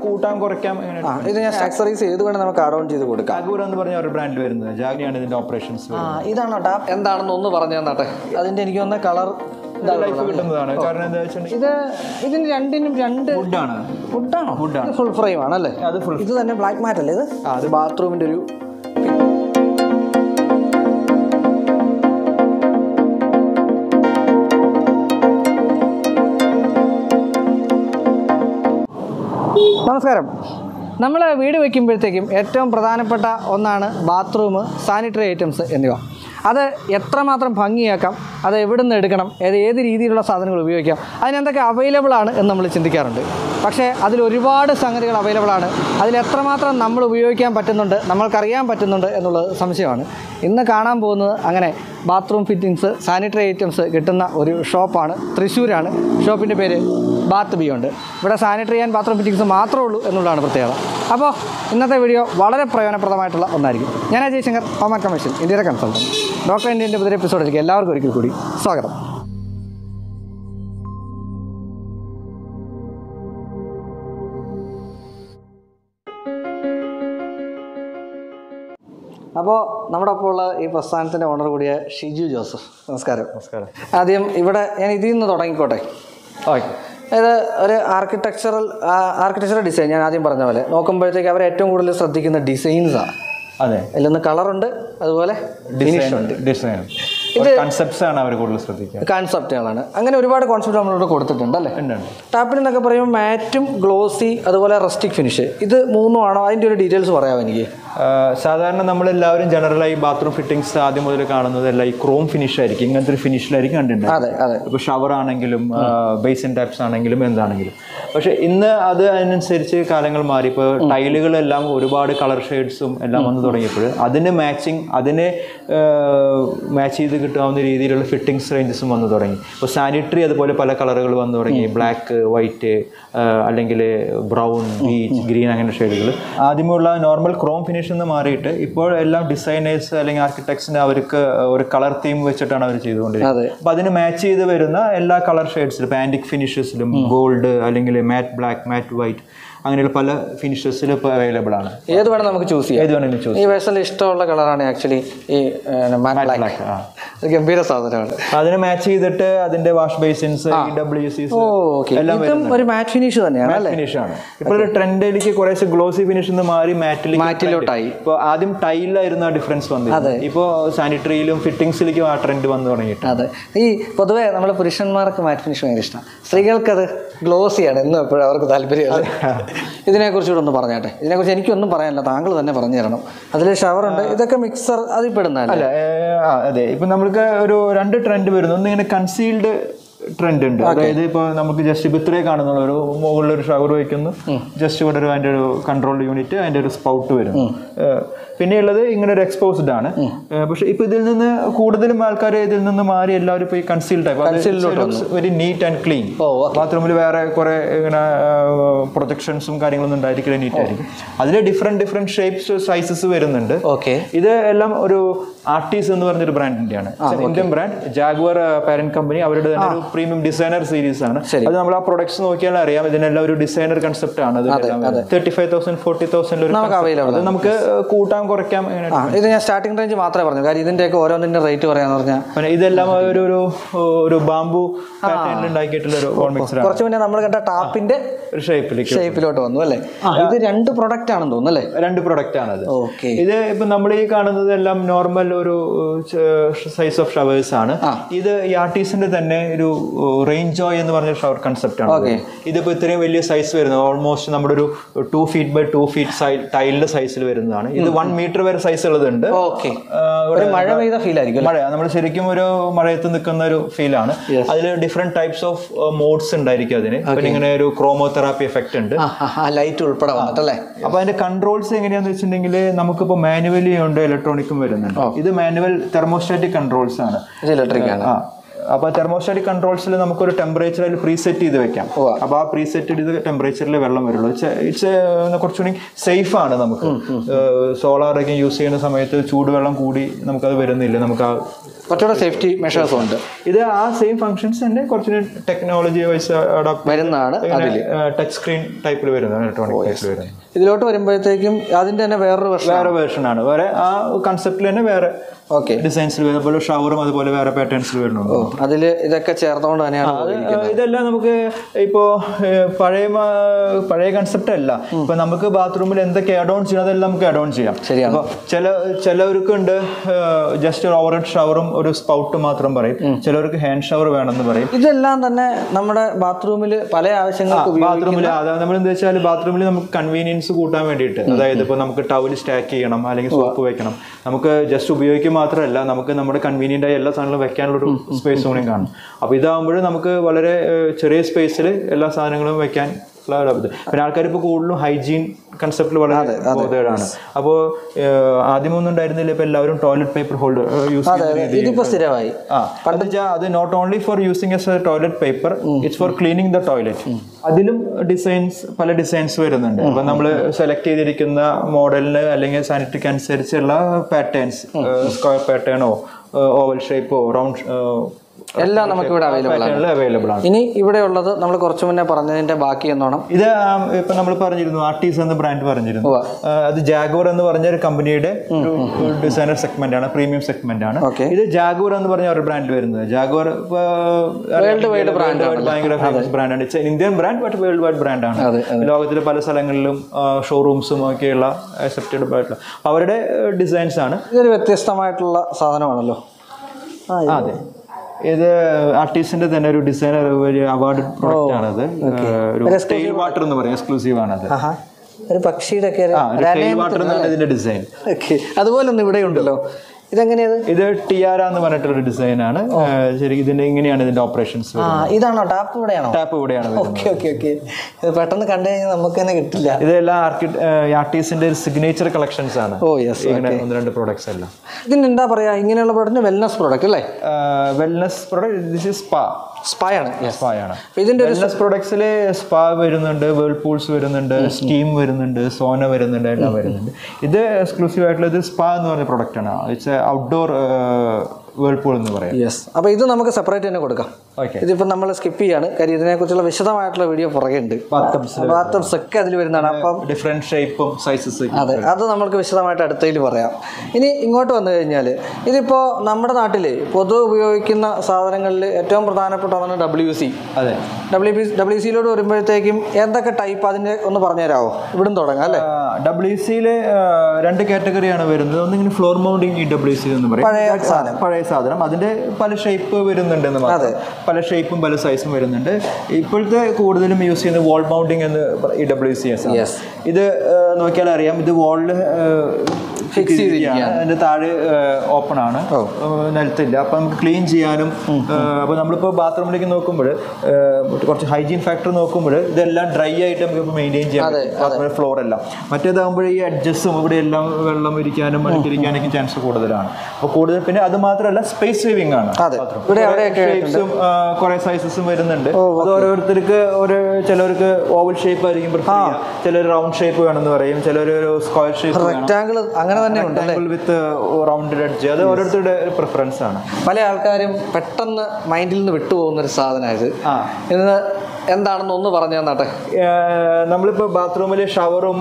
കൂട്ടാൻ കുറയ്ക്കാം അങ്ങനെ ആ ഇത് ഞാൻ ആക്സറീസ് ചെയ്ത് വേണം നമുക്ക് ആഡ് ഓൺ ചെയ്ത് കൊടുക്കാം ജാഗൂർ എന്ന് പറഞ്ഞ ഒരു ബ്രാൻഡ് വരുന്നത് ജാഗ്നിയാണ് ഇതിന്റെ ഓപ്പറേഷൻസ് ആ ഇതാണോ ടാപ്പ് എന്താണെന്ന് ഒന്ന് പറഞ്ഞു തന്നാട്ടെ അതിന്റെ എനിക്ക് വന്ന കളർ ലൈഫ് കിട്ടുന്നതാണ് കാരണം എന്താ വെച്ചിട്ടുണ്ടെങ്കിൽ ഇത് ഇതിന് രണ്ടിനും രണ്ട് വുഡാണ് ഫുഡാണോ Wood ഫുൾ ഫ്രെയിം ആണല്ലേ അത് ഫുൾ ഇത് തന്നെ ബ്ലാക്ക് മാറ്റ് അല്ലേ ഇത് അത് ബാത്റൂമിന്റെ ഒരു നമസ്കാരം നമ്മൾ വീട് വയ്ക്കുമ്പോഴത്തേക്കും ഏറ്റവും പ്രധാനപ്പെട്ട ഒന്നാണ് ബാത്റൂം സാനിറ്ററി ഐറ്റംസ് എന്നിവ അത് എത്രമാത്രം ഭംഗിയാക്കാം അത് എവിടെ നിന്ന് എടുക്കണം ഏത് ഏത് രീതിയിലുള്ള സാധനങ്ങൾ ഉപയോഗിക്കാം അതിനെന്തൊക്കെ അവൈലബിൾ ആണ് എന്ന് നമ്മൾ ചിന്തിക്കാറുണ്ട് പക്ഷേ അതിൽ ഒരുപാട് സംഗതികൾ അവൈലബിൾ ആണ് അതിൽ എത്രമാത്രം നമ്മൾ ഉപയോഗിക്കാൻ പറ്റുന്നുണ്ട് നമ്മൾക്കറിയാൻ പറ്റുന്നുണ്ട് എന്നുള്ളത് സംശയമാണ് ഇന്ന് കാണാൻ പോകുന്നത് അങ്ങനെ ബാത്റൂം ഫിറ്റിങ്സ് സാനിറ്ററി ഐറ്റംസ് കിട്ടുന്ന ഒരു ഷോപ്പാണ് തൃശ്ശൂരാണ് ഷോപ്പിൻ്റെ പേര് ബാത്ത് ബിയോണ്ട് ഇവിടെ സാനിറ്ററി ആൻഡ് ബാത്റൂം ഫിറ്റിങ്സ് മാത്രമേ ഉള്ളൂ എന്നുള്ളതാണ് പ്രത്യേകത അപ്പോൾ ഇന്നത്തെ വീഡിയോ വളരെ പ്രയോജനപ്രദമായിട്ടുള്ള ഒന്നായിരിക്കും ഞാൻ Ajay Shankar home and commission ഇന്ത്യയുടെ കൺസൾട്ടൻറ്റ് ഡോക്ടർ ഇന്ത്യൻ്റെ പുതിയ എപ്പിസോഡിലേക്ക് എല്ലാവർക്കും ഒരിക്കൽ കൂടി സ്വാഗതം അപ്പോൾ നമ്മുടെ ഒപ്പം ഉള്ള ഈ പ്രസ്ഥാനത്തിൻ്റെ ഓണർ കൂടിയ ഷിജു ജോസഫ് നമസ്കാരം നമസ്കാരം ആദ്യം ഇവിടെ ഞാൻ ഇതിൽ നിന്ന് തുടങ്ങിക്കോട്ടെ ഓക്കെ അതായത് ഒരു ആർക്കിടെക്ചറൽ ആർക്കിടെക്ചറൽ ഡിസൈൻ ഞാൻ ആദ്യം പറഞ്ഞ പോലെ നോക്കുമ്പോഴത്തേക്ക് അവർ ഏറ്റവും കൂടുതൽ ശ്രദ്ധിക്കുന്ന ഡിസൈൻസാണ് അതെ അതിലൊന്ന് കളറുണ്ട് അതുപോലെ ഫിനിഷ് ഉണ്ട് ഡിസൈൻ കൺസെപ്റ്റ്സ് ആണ് അവർ കൂടുതൽ ശ്രദ്ധിക്കുക കോൺസെപ്റ്റുകളാണ് അങ്ങനെ ഒരുപാട് കോൺസെപ്റ്റ് നമ്മളിവിടെ കൊടുത്തിട്ടുണ്ട് അല്ലേ ഉണ്ട് ഉണ്ട്. ടാപ്പിൽ എന്നൊക്കെ പറയുമ്പോൾ മാറ്റും ഗ്ലോസി അതുപോലെ റസ്റ്റിക് ഫിനിഷ് ഇത് മൂന്നും ആണോ അതിൻ്റെ ഒരു ഡീറ്റെയിൽസ് പറയാമോ എനിക്ക് ആ, സാധാരണ നമ്മളെല്ലാവരും ജനറലായി ബാത്റൂം ഫിറ്റിംഗ്സ് ആദ്യം മുതൽ കാണുന്നത് എല്ലാം ഈ ക്രോം ഫിനിഷ് ആയിരിക്കും ഇങ്ങനത്തെ ഒരു ഫിനിഷിലായിരിക്കും കണ്ടിട്ടുണ്ട് അതെ അതെ ഇപ്പോൾ ഷവർ ആണെങ്കിലും ബേസിൻ ടാപ്സ് ആണെങ്കിലും എന്താണെങ്കിലും പക്ഷെ ഇന്ന് അത് അതിനനുസരിച്ച് കാലങ്ങൾ മാറി ഇപ്പോൾ ടൈലുകളെല്ലാം ഒരുപാട് കളർ ഷെയ്ഡ്സും എല്ലാം വന്നു തുടങ്ങിയപ്പോൾ അതിന് മാച്ചിങ് അതിനെ മാച്ച് ചെയ്ത് കിട്ടാവുന്ന രീതിയിലുള്ള ഫിറ്റിംഗ്സ് റേഞ്ചസും വന്നു തുടങ്ങി ഇപ്പോൾ സാനിറ്ററി അതുപോലെ പല കളറുകൾ വന്നു തുടങ്ങി ബ്ലാക്ക് വൈറ്റ് അല്ലെങ്കിൽ ബ്രൗൺ ബീച്ച് ഗ്രീൻ അങ്ങനെ ഷെയ്ഡുകൾ ആദ്യമുള്ള നോർമൽ ക്രോം ഫിനിഷ് എന്ന് മാറിയിട്ട് ഇപ്പോൾ എല്ലാം ഡിസൈനേഴ്സ് അല്ലെങ്കിൽ ആർക്കിടെക്ട്സിന് അവർക്ക് ഒരു കളർ തീം വെച്ചിട്ടാണ് അവർ ചെയ്തുകൊണ്ടിരിക്കുന്നത് അതെ അപ്പൊ അതിന് മാച്ച് ചെയ്ത് വരുന്ന എല്ലാ കളർ ഷെയ്ഡ്സിലും ഇപ്പൊ ആന്റിക് ഫിനിഷസിലും ഗോൾഡ് അല്ലെങ്കിൽ മാറ്റ് ബ്ലാക്ക് മാറ്റ് വൈറ്റ് അങ്ങനെയുള്ള പല ഫിനിഷസിലും ഇപ്പോൾ അവൈലബിൾ ആണ് ഏത് വേണം നമുക്ക് ചൂസ് ചെയ്യാം ഏത് വേണമെങ്കിലും ചൂസ് ഈ വേഴ്സണിൽ ഇഷ്ടമുള്ള കളറാണ് ആക്ച്വലി ഈ മാറ്റ് ബ്ലാക്ക് ബ്ലാക്ക് ആ ഇത് ഗംഭീര സാധനമാണ് അപ്പൊ അതിന് മാച്ച് ചെയ്തിട്ട് അതിന്റെ wash basins E W Cs oh okay ഇതും ഒരു മാറ്റ് ഫിനിഷ് തന്നെയാണ് അല്ലേ ഫിനിഷ് ആണ് ഇപ്പോൾ ഒരു ട്രെൻഡിലേക്ക് കുറേശ്ശെ ഗ്ലോസി ഫിനിഷ് നിന്ന് മാറി മാറ്റിലേക്ക് മാറ്റിലോട്ടായി ഇപ്പോൾ ആദ്യം ടൈലിലായിരുന്നു ആ ഡിഫറൻസ് വന്നത് ഇപ്പോൾ സാനിറ്ററിയിലും ഫിറ്റിംഗ്സിലേക്കും ആ ട്രെൻഡ് വന്നു തുടങ്ങിയിട്ട് അതെ ഈ പൊതുവേ നമ്മൾ പുരുഷന്മാർക്ക് മാറ്റ് ഫിനിഷ് ഭയങ്കര ഇഷ്ടമാണ് സ്ത്രീകൾക്കത് ഗ്ലോസിയാണ് എന്നും എപ്പോഴും അവർക്ക് താല്പര്യമാണ് ഇതിനെക്കുറിച്ചുകൂടെ ഒന്ന് പറഞ്ഞാട്ടെ ഇതിനെക്കുറിച്ച് എനിക്കൊന്നും പറയാനില്ല താങ്കൾ തന്നെ പറഞ്ഞു തരണം അതിൽ ഷവറുണ്ട് ഇതൊക്കെ മിക്സർ അതിൽ പെടുന്നതല്ലേ അല്ല ഏ, ആ, അതെ ഇപ്പൊ നമുക്ക് ഒരു രണ്ട് ട്രെൻഡ് വരുന്നു ഒന്ന് ഇങ്ങനെ കൺസീൽഡ് ട്രെൻഡ് ഉണ്ട് അതായത് ഇപ്പൊ നമുക്ക് ജസ്റ്റ് ഇപ്പൊ ഇത്രേ കാണുന്നുള്ളൂ ഒരു മുകളിൽ ഒരു ഷവർ വയ്ക്കുന്നു ജസ്റ്റ് ഇവിടെ ഒരു അതിന്റെ ഒരു കൺട്രോൾ യൂണിറ്റ് അതിന്റെ ഒരു സ്പൗട്ട് വരുന്നു ഏ, പിന്നെയുള്ളത് ഇങ്ങനെ ഒരു എക്സ്പോസ്ഡ് ആണ് ഏ, പക്ഷെ ഇപ്പൊ ഇതിൽ നിന്ന് കൂടുതലും ആൾക്കാർ ഇതിൽ നിന്ന് മാറി എല്ലാവരും ഇപ്പൊ ഈ conceal type very neat and clean oh ബാത്റൂമിൽ വേറെ കുറെ ഇങ്ങനെ പ്രൊജക്ഷൻസും കാര്യങ്ങളൊന്നും ഉണ്ടായിരിക്കില്ല നീറ്റ് ആയിരിക്കും അതിൽ ഡിഫറെന്റ് ഡിഫറെന്റ് ഷേപ്സ് സൈസസ് വരുന്നുണ്ട് ഓക്കെ ഇത് എല്ലാം ഒരു ആർട്ടീസ് എന്ന് പറഞ്ഞൊരു ബ്രാൻഡിന്റെയാണ് Indian brand Jaquar parent company അവരുടെ തന്നെ ഒരു പ്രീമിയം ഡിസൈനർ സീരീസ് ആണ് ശരി. അത് നമ്മൾ ആ പ്രൊഡക്ട്സ് നോക്കിയാൽ അറിയാം ഇതിനെല്ലാം ഒരു ഡിസൈനർ കൺസെപ്റ്റ് ആണ് thirty five thousand forty thousand നമുക്ക് അവൈലബിൾ അത് നമുക്ക് കൂട്ടാൻ കുറയ്ക്കാം അങ്ങനെ ആ ഇത് ഞാൻ സ്റ്റാർട്ടിംഗ് റേഞ്ച് മാത്രമേ പറഞ്ഞു കാര്യം ഇതിൻ്റെയൊക്കെ ഓരോന്നിൻ്റെ റേറ്റ് പറയാന്ന് പറഞ്ഞാൽ പിന്നെ ഇതെല്ലാം ഒരു ഒരു ഒരു ബാംബു പാറ്റേണിൽ ഉണ്ടാക്കിയിട്ടുള്ള ഒരു വോൾ മിക്സർ ആണ് കുറച്ച് മുന്നേ നമ്മൾ കണ്ട ടാപ്പിന്റെ ഒരു ഷേപ്പിലേക്ക് ഷേപ്പിലോട്ട് വന്നു അല്ലേ ഇത് രണ്ട് പ്രൊഡക്റ്റ് ആണെന്ന് തോന്നുന്നു അല്ലേ രണ്ട് പ്രൊഡക്റ്റ് ആണത് ഓക്കെ ഇത് ഇപ്പൊ നമ്മൾ ഈ കാണുന്നത് എല്ലാം നോർമൽ ഒരു സൈസ് ഓഫ് ഷവേഴ്സ് ആണ് ഇത് ഈ ആർട്ടീസിന്റെ തന്നെ ഒരു റേഞ്ച് ജോയ് എന്ന് പറഞ്ഞ ഷവർ കൺസെപ്റ്റ് ആണ് Okay. ഇതിപ്പോ ഇത്രയും വലിയ സൈസ് വരുന്നത് ഓൾമോസ്റ്റ് നമ്മുടെ ഒരു two feet by two feet ടൈലിന്റെ സൈസിൽ വരുന്നതാണ് ഇത് വൺ മീറ്റർ വരെ സൈസ് ഉള്ളതുണ്ട് ഓക്കെ ആ, ഒരു മഴ പെയ്ത ഫീൽ ആയിരിക്കും മഴ നമ്മൾ ശരിക്കും ഒരു മഴയത്ത് നിൽക്കുന്ന ഒരു ഫീൽ ആണ് അതിൽ ഡിഫറെന്റ് ടൈപ്സ് ഓഫ് മോഡ്സ് ഉണ്ടായിരിക്കും അതിന് പിന്നെ ഇങ്ങനെ ഒരു ക്രോമോതെറാപ്പി എഫക്റ്റ് ഉണ്ട് ആ ലൈറ്റ് ഉൾപ്പെടെ വന്നിട്ടല്ലേ അപ്പൊ അതിന്റെ കൺട്രോൾസ് എങ്ങനെയാന്ന് വെച്ചിട്ടുണ്ടെങ്കിൽ നമുക്കിപ്പോ മാനുവലി ഉണ്ട് ഇലക്ട്രോണിക്കും വരുന്നുണ്ട് ഇത് മാനുവൽ തെർമോസ്റ്റാറ്റിക് കൺട്രോൾസ് ആണ് ഇത് ഇലക്ട്രിക് ആണ് ആ അപ്പൊ തെർമോസ്റ്റാറ്റിക് കൺട്രോൾസിൽ നമുക്കൊരു ടെമ്പറേച്ചർ അതിൽ പ്രീസെറ്റ് ചെയ്ത് വെക്കാം ഉവ്വ. അപ്പൊ ആ പ്രീസെറ്റ് ചെയ്ത് ടെമ്പറേച്ചറിൽ വെള്ളം വരുള്ളൂ ഇറ്റ്സ് കുറച്ചുകൂടി സേഫ് ആണ് നമുക്ക് സോളാർ ഒക്കെ യൂസ് ചെയ്യുന്ന സമയത്ത് ചൂടുവെള്ളം കൂടി നമുക്കത് വരുന്നില്ല നമുക്ക് ആ കുറച്ചുകൂടെ സേഫ്റ്റി മെഷേഴ്സും ഉണ്ട് ഇത് ആ സെയിം ഫങ്ഷൻസ് തന്നെ കുറച്ചുകൂടി ടെക്നോളജി വൈസ് അഡോപ്റ്റ് വരുന്നതാണ് അതിൽ ടച്ച് സ്ക്രീൻ ടൈപ്പിൽ വരുന്നത് ഇലക്ട്രോണിക് ടൈപ്പിൽ വരുന്നത് ഇതിലോട്ട് വരുമ്പോഴത്തേക്കും അതിൻ്റെ തന്നെ വേറൊരു വർഷം വേറെ വേർഷൻ ആണ് വേറെ ആ കൺസെപ്റ്റിൽ തന്നെ വേറെ ഓക്കെ ഡിസൈൻസിൽ അതുപോലെ ഷവറും അതുപോലെ വേറെ പാറ്റേൺസിൽ വരുന്നുണ്ട് ഓ അതിൽ ഇതൊക്കെ ചേർത്തുകൊണ്ട് തന്നെയാണ് ഏഹ് ഇതെല്ലാം നമുക്ക് ഇപ്പോ ഏഹ് പഴയ മാ- പഴയ കൺസെപ്റ്റ് അല്ല ഇപ്പൊ നമുക്ക് ബാത്റൂമിൽ എന്തൊക്കെ ആഡ് ഓൺ ചെയ്യണം അതെല്ലാം നമുക്ക് ആഡ് ഓൺ ചെയ്യാം ശരിയാണ്. അപ്പൊ ചില ചിലവർക്ക് ഉണ്ട് ജസ്റ്റ് ഒരു ഓവർ ഷവറും ഒരു സ്പൗട്ട് മാത്രം പറയും ചിലവർക്ക് ഹാൻഡ് ഷവർ വേണമെന്ന് പറയും ഇതെല്ലാം തന്നെ നമ്മുടെ ബാത്റൂമിൽ പല ആവശ്യങ്ങൾക്ക് ഉപയോഗിക്കും ബാത്റൂമിൽ അതായത് നമ്മൾ എന്താ വെച്ചാൽ ബാത്റൂമിൽ നമുക്ക് കൺവീനിയൻസ് കൂട്ടാൻ വേണ്ടിയിട്ട് അതായത് ഇപ്പോൾ നമുക്ക് ടവൽ സ്റ്റാക്ക് ചെയ്യണം അല്ലെങ്കിൽ സോപ്പ് വെക്കണം നമുക്ക് ജസ്റ്റ് ഉപയോഗിക്കുക മാത്രമല്ല നമുക്ക് നമ്മുടെ കൺവീനിയൻ്റ് ആയ എല്ലാ സാധനങ്ങളും വെക്കാനുള്ള ഒരു സ്പേസ് കൂടിയും കാണും അപ്പോൾ ഇതാകുമ്പോൾ നമുക്ക് വളരെ ഏഹ്, ചെറിയ സ്പേസിൽ എല്ലാ സാധനങ്ങളും വെക്കാൻ ഉള്ള ഒരു ഇത് പിന്നെ ആൾക്കാർ ഇപ്പോൾ കൂടുതലും ഹൈജീൻ കൺസെപ്റ്റിൽ വളരെ ബോധേഡാണ് അപ്പോൾ ആദ്യമൊന്നും ഉണ്ടായിരുന്നില്ല ഇപ്പോൾ എല്ലാവരും ടോയ്ലറ്റ് പേപ്പർ ഹോൾഡർ യൂസ് ചെയ്യുന്ന രീതി ഇതിപ്പോ സ്ഥിരമായി ആ പണ്ട് അത് not only for using as a toilet paper it's for cleaning the toilet അതിലും ഡിസൈൻസ് പല ഡിസൈൻസ് വരുന്നുണ്ട് അപ്പൊ നമ്മൾ സെലക്ട് ചെയ്തിരിക്കുന്ന മോഡലിന് അല്ലെങ്കിൽ സാനിറ്ററിക്ക് അനുസരിച്ചുള്ള പാറ്റേൺസ് സ്ക്വയർ പാറ്റേണോ ഓവൽ ഷേപ്പോ റൗണ്ട് എല്ലാം നമുക്ക് ഇവിടെ അവൈലബിൾ ആണ് പാറ്റേണിൽ അവൈലബിൾ ആണ് ഇനി ഇവിടെ ഉള്ളത് നമ്മൾ കുറച്ചു മുന്നേ പറഞ്ഞതിന്റെ ബാക്കി എന്നോണം ഇത് ആ, ഇപ്പൊ നമ്മൾ പറഞ്ഞിരുന്നു ആർട്ടീസ് എന്ന ബ്രാൻഡ് പറഞ്ഞിരുന്നു ഉവ്വ. ആ, അത് ജാഗോർ എന്ന് പറഞ്ഞ ഒരു കമ്പനിയുടെ ഒരു ഡിസൈനർ സെഗ്മെന്റ് ആണ് പ്രീമിയം സെഗ്മെന്റ് ആണ് Okay. ഇത് ജാഗോർ എന്ന് പറഞ്ഞ ഒരു ബ്രാൻഡ് വരുന്നത് ജാഗോർ വേൾഡ് വൈഡ് ബ്രാൻഡ് ഭയങ്കര ഫേമസ് ബ്രാൻഡാണ് it's Indian brand but world wide ബ്രാൻഡാണ് അതെ, ലോകത്തിലെ പല സ്ഥലങ്ങളിലും ഷോറൂംസും ഒക്കെയുള്ള അക്സെപ്റ്റഡ് ആയിട്ടുള്ള അപ്പൊ അവരുടെ ഡിസൈൻസ് ആണ് ഇതൊരു വ്യത്യസ്തമായിട്ടുള്ള സാധനമാണല്ലോ ആ ഇത് അതെ ഇത് ആർട്ടിസ്റ്റിന്റെ തന്നെ ഒരു ഡിസൈനർ ഒരു അവാർഡ് പ്രൊഡക്റ്റ് ആണത് ഒരു ടെയിൽ വാട്ടർ എന്ന് പറയും എക്സ്ക്ലൂസീവ് ആണത് ആഹാ ഒരു പക്ഷിയുടെ ഒക്കെ ഒരു ആ ടെയിൽ വാട്ടർ എന്നാണ് ഇതിന്റെ ഡിസൈൻ ഓക്കെ അതുപോലെ ഒന്ന് ഇവിടെ ഉണ്ടല്ലോ ഇതെങ്ങനെയത് ഇത് ടിയാര എന്ന് പറഞ്ഞിട്ടുള്ള ഡിസൈൻ ആണ് ശരി ഇതിന്റെ ഇങ്ങനെയാണ് ഇതിന്റെ ഓപ്പറേഷൻസ് ആ ഇതാണോ ടാപ്പ് ഇവിടെയാണോ ടാപ്പ് ഇവിടെയാണ് വരുന്നത് ഓക്കെ ഓക്കെ ഓക്കെ ഇത് പെട്ടെന്ന് കണ്ടു കഴിഞ്ഞാൽ നമുക്ക് തന്നെ കിട്ടില്ല ഇതെല്ലാം ആർക്കി ആർട്ടിസ്റ്റിന്റെ ഒരു സിഗ്നേച്ചർ കളക്ഷൻസ് ആണ് ഓ യെസ് ഇങ്ങനെ ഒന്ന് രണ്ട് പ്രോഡക്ട്സ് എല്ലാം ഇതിന് എന്താ പറയാ ഇങ്ങനെയുള്ള പ്രോഡക്റ്റ് വെൽനസ് പ്രോഡക്റ്റ് അല്ലേ wellness product this is spa സ്പായാണ് സ്പാ ആണ് അപ്പൊ ഇതിന്റെ ഒരു വെൽനസ് പ്രോഡക്ട്സിൽ സ്പാ വരുന്നുണ്ട് വേൾപൂൾസ് വരുന്നുണ്ട് സ്റ്റീം വരുന്നുണ്ട് സോന വരുന്നുണ്ട് എല്ലാം വരുന്നുണ്ട് ഇത് എക്സ്ക്ലൂസീവ് ആയിട്ടുള്ള ഇത് സ്പാ എന്ന് പറഞ്ഞ പ്രോഡക്റ്റ് ആണ് ഇറ്റ്സ് ഔട്ട്ഡോർ വേൾപൂൾ എന്ന് പറയാം യെസ് അപ്പോൾ ഇത് നമുക്ക് സെപ്പറേറ്റ് തന്നെ കൊടുക്കാം ഓക്കെ ഇതിപ്പോൾ നമ്മൾ സ്കിപ്പ് ചെയ്യാണ് കാര്യം ഇതിനെക്കുറിച്ചുള്ള വിശദമായിട്ടുള്ള വീഡിയോ പുറകെ ഉണ്ട് ബാത്തബ്സ് ഒക്കെ അതിൽ വരുന്നതാണ് അപ്പം ഡിഫറെന്റ് ഷേപ്പും സൈസസ് അതെ അത് നമുക്ക് വിശദമായിട്ട് അടുത്തതിൽ പറയാം ഇനി ഇങ്ങോട്ട് വന്നു കഴിഞ്ഞാൽ ഇതിപ്പോൾ നമ്മുടെ നാട്ടിൽ പൊതു ഉപയോഗിക്കുന്ന സാധനങ്ങളിൽ ഏറ്റവും പ്രധാനപ്പെട്ടതാണ് ഡബ്ല്യു സി അതെ ഡബ്ല്യു പി ഡബ്ല്യു സിയിലോട്ട് വരുമ്പോഴത്തേക്കും എന്തൊക്കെ ടൈപ്പ് അതിൻ്റെ ഒന്ന് പറഞ്ഞുതരാമോ ഇവിടുന്ന് തുടങ്ങാം അല്ലേ ഡബ്ല്യു സിയിലെ രണ്ട് കാറ്റഗറിയാണ് വരുന്നത് ഒന്നിങ്ങനെ ഫ്ലോർ മൗണ്ടിങ് ഈ ഡബ്ല്യു സി എന്ന് പറയും പഴയ സാധനം പഴയ സാധനം അതിന്റെ പല ഷേപ്പ് വരുന്നുണ്ട് എന്ന് മാത്രം പല ഷേപ്പും പല സൈസും വരുന്നുണ്ട് ഇപ്പോഴത്തെ കൂടുതലും യൂസ് ചെയ്യുന്നത് വാൾ മൗണ്ടിങ് എന്ന് ഈ ഡബ്ല്യു സി എസ് Yes. ഇത് ആ, നോക്കിയാൽ അറിയാം ഇത് വാളിൽ ഫിക്സ് ചെയ്തിരിക്കുകയാണ് അതിന്റെ താഴെ ഓപ്പൺ ആണ് ആ, നിലത്തില്ല അപ്പൊ നമുക്ക് ക്ലീൻ ചെയ്യാനും ആ, അപ്പൊ നമ്മളിപ്പോ ബാത്റൂമിലേക്ക് നോക്കുമ്പോൾ കുറച്ച് ഹൈജീൻ ഫാക്ടർ നോക്കുമ്പോൾ ഇതെല്ലാം ഡ്രൈ ആയിട്ട് നമുക്ക് മെയിൻറ്റെയിൻ ചെയ്യാൻ ബാത്റൂമിലെ ഫ്ലോർ എല്ലാം മറ്റേതാകുമ്പോൾ ഈ അഡ്ജസ്റ്റും ഇവിടെ എല്ലാം വെള്ളം ഇരിക്കാനും അടുത്തിരിക്കാനൊക്കെ ചാൻസ് കൂടുതലാണ് അപ്പോൾ കൂടുതൽ പിന്നെ അത് മാത്രമല്ല സ്പേസ് സേവിംഗ് ആണ് അതെ ഇവിടെ അവിടെയൊക്കെ ഷേപ്സും കുറെ സൈസസും വരുന്നുണ്ട് അത് ഓരോരുത്തർക്ക് ഒരു ചിലർക്ക് ഓവൽ ഷേപ്പ് ആയിരിക്കും prefer ചെയ്യുക. ചിലർ റൗണ്ട് ഷേപ്പ് വേണമെന്ന് പറയും ചിലർ ഒരു സ്ക്വയർ ഷേപ്പ് റെക്റ്റാങ്കിൾ അങ്ങനെ തന്നെ ഉണ്ട് വിത്ത് റൗണ്ടഡ് എഡ്ജ് അത് ഓരോരുത്തരുടെ പ്രിഫറൻസ് ആണ് പല ആൾക്കാരും പെട്ടെന്ന് മൈൻഡിൽ നിന്ന് വിട്ടുപോകുന്ന ഒരു സാധനമായത് ആ ഇന്ന് എന്താണെന്ന് ഒന്ന് പറഞ്ഞു തന്നാട്ടെ ഏഹ് നമ്മളിപ്പോ ബാത്റൂമിൽ ഷവറും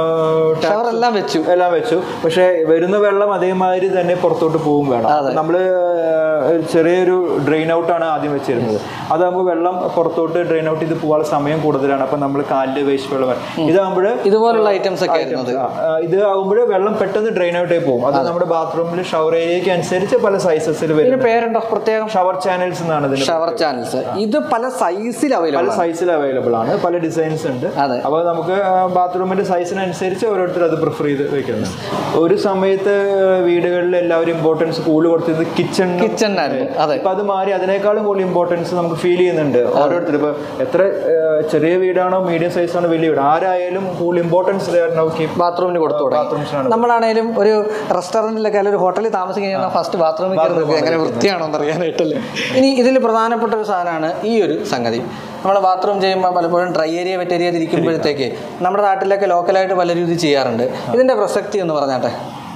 ഷവർ എല്ലാം വെച്ചു എല്ലാം വെച്ചു പക്ഷെ വരുന്ന വെള്ളം അതേമാതിരി തന്നെ പുറത്തോട്ട് പോവും വേണം നമ്മൾ ചെറിയൊരു ഡ്രെയിൻ ഔട്ട് ആണ് ആദ്യം വെച്ചിരുന്നത് അതാകുമ്പോൾ വെള്ളം പുറത്തോട്ട് ഡ്രെയിൻ ഔട്ട് ചെയ്ത് പോകാനുള്ള സമയം കൂടുതലാണ് അപ്പൊ നമ്മൾ കാലില് വേസ്റ്റ് വെള്ളം ഇതാകുമ്പോൾ ഇതുപോലുള്ള ഐറ്റംസ് ഒക്കെ ആയിരുന്നത് ഇത് ആകുമ്പോൾ വെള്ളം പെട്ടെന്ന് ഡ്രെയിൻ ഔട്ടേ പോകും അത് നമ്മുടെ ബാത്റൂമിൽ ഷവർ ഏരിയക്ക് അനുസരിച്ച് പല സൈസസിൽ ഇതിന് വരും പേരുണ്ടോ പ്രത്യേകം ഷവർ ചാനൽസ് എന്നാണ് ഇതിന് ഷവർ ചാനൽസ് ഇത് പല സൈസിൽ അവൈലബിൾ പല സൈസിൽ അവൈലബിൾ ആണ് പല ഡിസൈൻസ് ഉണ്ട് അതെ. അപ്പോൾ നമുക്ക് ബാത്റൂമിന്റെ സൈസിനനുസരിച്ച് ഓരോരുത്തർ അത് പ്രിഫർ ചെയ്ത് വെക്കുന്നത് ഒരു സമയത്ത് വീടുകളിൽ എല്ലാവരും ഇമ്പോർട്ടൻസ് കൂടുതൽ കൊടുത്തത് കിച്ചൺ കിച്ചണിനായിരുന്നു അതെ ഇപ്പൊ അത് മാറി അതിനേക്കാളും കൂടുതൽ ഇമ്പോർട്ടൻസ് നമുക്ക് ഫീൽ ചെയ്യുന്നുണ്ട് ഓരോരുത്തർ ഇപ്പൊ എത്ര ഏഹ്, ചെറിയ വീടാണോ മീഡിയം സൈസ് ആണോ വലിയ വീട് ആരായാലും കൂടുതൽ ഇമ്പോർട്ടൻസ് ബാത്റൂമിന് കൊടുത്തു തുടങ്ങി ബാത്റൂംസിനാണ് നമ്മളാണേലും ഒരു റെസ്റ്റോറൻറ്റിലൊക്കെ അല്ലെങ്കിൽ ഒരു ഹോട്ടലിൽ താമസിക്കുന്ന ഫസ്റ്റ് ബാത്റൂമിൽ കയറുന്നത് എങ്ങനെ വൃത്തിയാണോ എന്ന് അറിയാനായിട്ടല്ലേ ഇനി ഇതിൽ പ്രധാനപ്പെട്ട ഒരു സാധനമാണ് ഈ ഒരു സംഗതി നമ്മൾ ബാത്റൂം ചെയ്യുമ്പോൾ പലപ്പോഴും ഡ്രൈ ഏരിയ വെറ്റ് ഏരിയ തിരിക്കുമ്പോഴത്തേക്ക് നമ്മുടെ നാട്ടിലൊക്കെ ലോക്കലായിട്ട് പലരും ഇത് ചെയ്യാറുണ്ട് ഇതിൻ്റെ പ്രസക്തി എന്ന് പറഞ്ഞാട്ടെ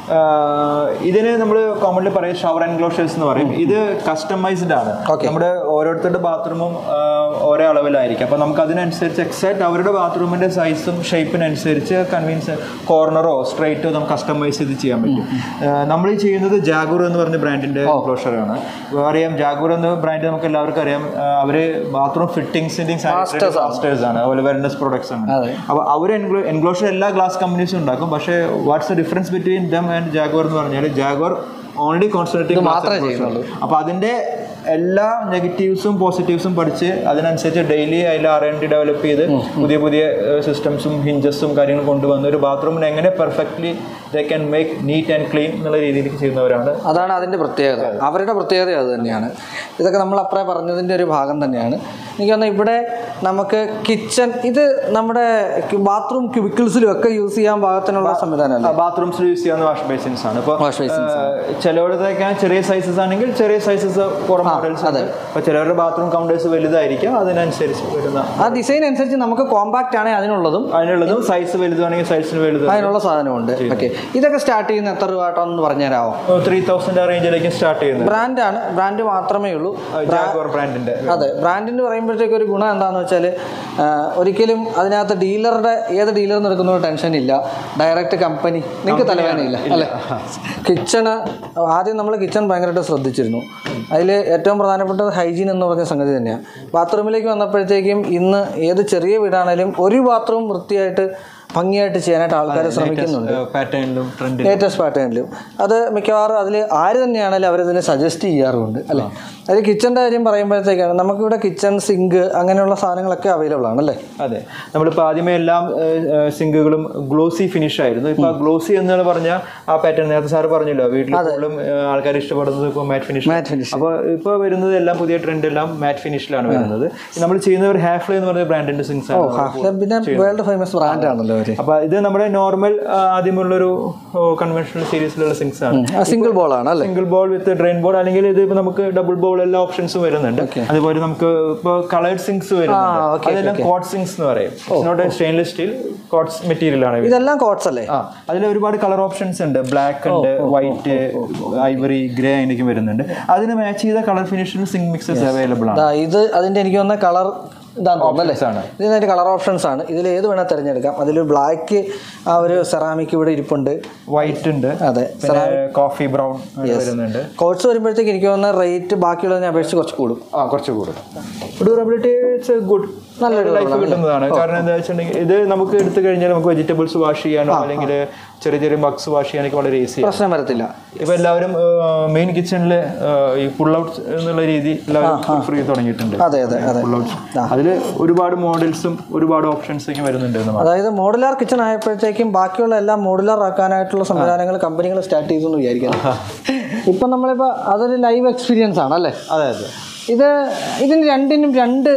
ഇതിന് നമ്മൾ കോമൺലി പറയും ഷവർ എൻക്ലോഷേഴ്സ് എന്ന് പറയും ഇത് കസ്റ്റമൈസ്ഡ് ആണ് നമ്മുടെ ഓരോരുത്തരുടെ ബാത്റൂമും ഓരോ അളവിലായിരിക്കും അപ്പോൾ നമുക്ക് അതിനനുസരിച്ച് എക്സാക്ട് അവരുടെ ബാത്റൂമിന്റെ സൈസും ഷേപ്പിനനുസരിച്ച് കൺവീൻസ് കോർണറോ സ്ട്രൈറ്റോ നമുക്ക് കസ്റ്റമൈസ് ചെയ്ത് ചെയ്യാൻ പറ്റും നമ്മൾ ഈ ചെയ്യുന്നത് ജാഗൂർ എന്ന് പറഞ്ഞ ബ്രാൻഡിന്റെ എൻക്ലോഷർ ആണ് ഇപ്പോൾ അറിയാം ജാഗൂർ എന്ന ബ്രാൻഡ് നമുക്ക് എല്ലാവർക്കും അറിയാം ആ, അവര് ബാത്റൂം ഫിറ്റിംഗ്സിന്റെയും സാനിറ്ററി ആണ് അതുപോലെ വെൽനസ് പ്രോഡക്ട്സ് ആണ് അപ്പോൾ അവർ എൻക്ലോഷർ എല്ലാ ഗ്ലാസ് കമ്പനീസും ഉണ്ടാക്കും പക്ഷേ what's the difference between them and Jaquar എന്ന് പറഞ്ഞാൽ ജാഗോർ ഓൺലി കോൺസെൻട്രേറ്റിംഗ് മാത്രമേ ചെയ്യുന്നുള്ളൂ. അപ്പോൾ അതിന്റെ എല്ലാ നെഗറ്റീവ്സും പോസിറ്റീവ്സും പഠിച്ച് അതിനനുസരിച്ച് ഡെയിലി അതിൽ ആർ എൻ ഡി ഡെവലപ്പ് ചെയ്ത് പുതിയ പുതിയ സിസ്റ്റംസും ഹിഞ്ചസും കാര്യങ്ങളും കൊണ്ടുവന്ന് ഒരു ബാത്റൂമിന് എങ്ങനെ perfectly they can make neat and clean എന്നുള്ള രീതിയിലേക്ക് ചെയ്യുന്നവരാണ് അതാണ് അതിൻ്റെ പ്രത്യേകത അവരുടെ പ്രത്യേകത അത് തന്നെയാണ് ഇതൊക്കെ നമ്മൾ അപ്പറേ പറഞ്ഞതിൻ്റെ ഒരു ഭാഗം തന്നെയാണ് എനിക്ക് തോന്നുന്നു ഇവിടെ നമുക്ക് കിച്ചൺ ഇത് നമ്മുടെ ബാത്റൂം ക്യൂബിക്കിൾസിലും ഒക്കെ യൂസ് ചെയ്യാൻ പാകത്തിനുള്ള സംവിധാനമല്ല ബാത്റൂംസിൽ യൂസ് ചെയ്യാവുന്ന വാഷ് ബേസിൻസ് ആണ് ഇപ്പോൾ വാഷ് ബേസിൻസ് ചിലവിടത്തേക്കാൻ ചെറിയ സൈസസ് ആണെങ്കിൽ ചെറിയ സൈസസ് കുറേ മോഡൽസ് ഉണ്ട് അപ്പോൾ ചിലവരുടെ ബാത്റൂം കൗണ്ടേഴ്സ് വലുതായിരിക്കും അതിനനുസരിച്ച് വരുന്ന ആ ഡിസൈൻ അനുസരിച്ച് നമുക്ക് കോമ്പാക്റ്റ് ആണെങ്കിൽ അതിനുള്ളതും അതിനുള്ളതും സൈസ് വലുതാണെങ്കിൽ സൈസിന് വലുത് അതിനുള്ള സാധനമുണ്ട് ഓക്കെ ഇതൊക്കെ സ്റ്റാർട്ട് ചെയ്യുന്ന എത്ര രൂപ കേട്ടോ എന്ന് പറഞ്ഞുതരാമോ ത്രീ തൗസൻഡ് ആ റേഞ്ചിലേക്ക് സ്റ്റാർട്ട് ചെയ്യുന്നത് ബ്രാൻഡാണ് ബ്രാൻഡ് മാത്രമേ ഉള്ളൂ ജാഗോർ ബ്രാൻഡിന്റെ അതെ ബ്രാൻഡിന് പറയുമ്പോഴത്തേക്ക് ഒരു ഗുണം എന്താണെന്ന് വെച്ചാൽ ഒരിക്കലും അതിനകത്ത് ഡീലറുടെ ഏത് ഡീലറിന് എടുക്കുന്ന ടെൻഷൻ ഇല്ല ഡയറക്റ്റ് കമ്പനി നിങ്ങൾക്ക് തലവേദനയില്ല അല്ലേ കിച്ചണ് ആദ്യം നമ്മൾ കിച്ചൺ ഭയങ്കരമായിട്ട് ശ്രദ്ധിച്ചിരുന്നു അതിൽ ഏറ്റവും പ്രധാനപ്പെട്ടത് ഹൈജീൻ എന്ന് പറഞ്ഞ സംഗതി തന്നെയാണ് ബാത്റൂമിലേക്ക് വന്നപ്പോഴത്തേക്കും ഇന്ന് ഏത് ചെറിയ വീടാണേലും ഒരു ബാത്റൂം വൃത്തിയായിട്ട് ഭംഗിയായിട്ട് ചെയ്യാനായിട്ട് ആൾക്കാർ ശ്രമിക്കുന്നുണ്ട് പാറ്റേണിലും ട്രെൻഡിലും ലേറ്റസ്റ്റ് പാറ്റേണിലും അത് മിക്കവാറും അതിൽ ആര് തന്നെയാണെങ്കിലും അവരിതിനെ സജസ്റ്റ് ചെയ്യാറുമുണ്ട് അല്ലേ അതിൽ കിച്ചൻ്റെ കാര്യം പറയുമ്പോഴത്തേക്കാണ് നമുക്കിവിടെ കിച്ചൺ സിങ്ക് അങ്ങനെയുള്ള സാധനങ്ങളൊക്കെ അവൈലബിൾ ആണ് അല്ലേ അതെ നമ്മളിപ്പോൾ ആദ്യമേ എല്ലാം സിങ്കുകളും ഗ്ലോസി ഫിനിഷ് ആയിരുന്നു ഇപ്പോൾ ഗ്ലോസി എന്ന് പറഞ്ഞ ആ പാറ്റേൺ നേരത്തെ സാർ പറഞ്ഞല്ലോ വീട്ടിൽ കൂടുതലും ആൾക്കാർ ഇഷ്ടപ്പെടുന്നത് ഇപ്പോൾ മാറ്റ് ഫിനിഷ് മാറ്റ് ഫിനിഷ് അപ്പോൾ ഇപ്പോൾ വരുന്നത് എല്ലാം പുതിയ ട്രെൻഡ് എല്ലാം മാറ്റ് ഫിനിഷിലാണ് വരുന്നത് നമ്മൾ ചെയ്യുന്ന ഒരു ഹാഫ്ലേ എന്ന് പറഞ്ഞ ബ്രാൻഡിന്റെ സിങ്സ് ആണ് പിന്നെ വേൾഡ് ഫേമസ് ബ്രാൻഡ് ആണല്ലോ അവർ അപ്പൊ ഇത് നമ്മുടെ നോർമൽ ആദ്യമുള്ളൊരു കൺവെൻഷണൽ സീരീസിലുള്ള സിങ്സ് ആണ് സിംഗിൾ ബോൾ ആണ് അല്ലേ single bowl with drain bowl അല്ലെങ്കിൽ ഇത് ഇപ്പൊ നമുക്ക് ഡബിൾ ബോൾ എല്ലാ ഓപ്ഷൻസും വരുന്നുണ്ട് അതുപോലെ നമുക്ക് ഇപ്പൊ കളേർഡ് സിങ്സ് വരുന്നുണ്ട് അതെല്ലാം കോട്ട് സിങ്സ് എന്ന് പറയും not stainless steel quartz material ആണ് ഇത്. ഇതെല്ലാം കോട്ട്സ് അല്ലേ ആ അതിൽ ഒരുപാട് കളർ ഓപ്ഷൻസ് ഉണ്ട് ബ്ലാക്ക് ഉണ്ട് വൈറ്റ് ഐവറി ഗ്രേ അതിനൊക്കെ വരുന്നുണ്ട് അതിന് മാച്ച് ചെയ്ത കളർ ഫിനിഷിൽ സിങ്ക് മിക്സസ് അവൈലബിൾ ആണ് ദാ ഇത് അതിൻ്റെ എനിക്ക് തോന്നുന്ന കളർ ഇതാന്ന് തോന്നുന്നു Options ആണ്. അല്ലേ ഇതിൻ്റെ കളർ ഓപ്ഷൻസ് ആണ് ഇതിൽ ഏത് വേണേൽ തിരഞ്ഞെടുക്കാം അതിൽ ബ്ലാക്ക് ആ ഒരു സെറാമിക് ഇവിടെ ഇരിപ്പുണ്ട് വൈറ്റ് ഉണ്ട് അതെ പിന്നെ കോഫി ബ്രൗൺ വരുന്നുണ്ട് കോട്ട്സ് വരുമ്പോഴത്തേക്ക് എനിക്ക് തോന്നുന്ന റേറ്റ് ബാക്കിയുള്ളതിനെ അപേക്ഷിച്ച് കുറച്ച് കൂടും ആ കുറച്ച് കൂടുതൽ ഡ്യൂറബിലിറ്റി ഇറ്റ്സ് ഗുഡ് നല്ലൊരു ലൈഫ് കിട്ടുന്നതാണ് കാരണം എന്താ വെച്ചിട്ടുണ്ടെങ്കിൽ ഇത് നമുക്ക് എടുത്തു കഴിഞ്ഞാൽ നമുക്ക് വെജിറ്റബിൾസ് വാഷ് ചെയ്യാനോ അല്ലെങ്കിൽ ചെറിയ ചെറിയ ബഗ്സ് വാഷ് ചെയ്യാനൊക്കെ വളരെ ഈസി പ്രശ്നം വരത്തില്ല ഇപ്പൊ എല്ലാവരും മെയിൻ കിച്ചണിൽ ഈ പുൾ ഔട്ട് എന്നുള്ള രീതി എല്ലാവരും ഫ്രീ തുടങ്ങിയിട്ടുണ്ട് അതെ അതെ അതെ പുൾ ഔട്ട്സ് അതിൽ ഒരുപാട് മോഡൽസും ഒരുപാട് ഓപ്ഷൻസ് ഒക്കെ വരുന്നുണ്ട് എന്ന് മാത്രം. അതായത് മോഡുലാർ കിച്ചൺ ആയപ്പോഴത്തേക്കും ബാക്കിയുള്ള എല്ലാം മോഡുലാർ ആക്കാനായിട്ടുള്ള സംവിധാനങ്ങൾ കമ്പനികൾ സ്റ്റാർട്ട് ചെയ്തു എന്ന് വിചാരിക്കാം ഇപ്പം നമ്മളിപ്പോൾ അതൊരു ലൈവ് എക്സ്പീരിയൻസ് ആണ് അല്ലേ അതെ അതെ ഇത് ഇതിന് രണ്ടിനും രണ്ട്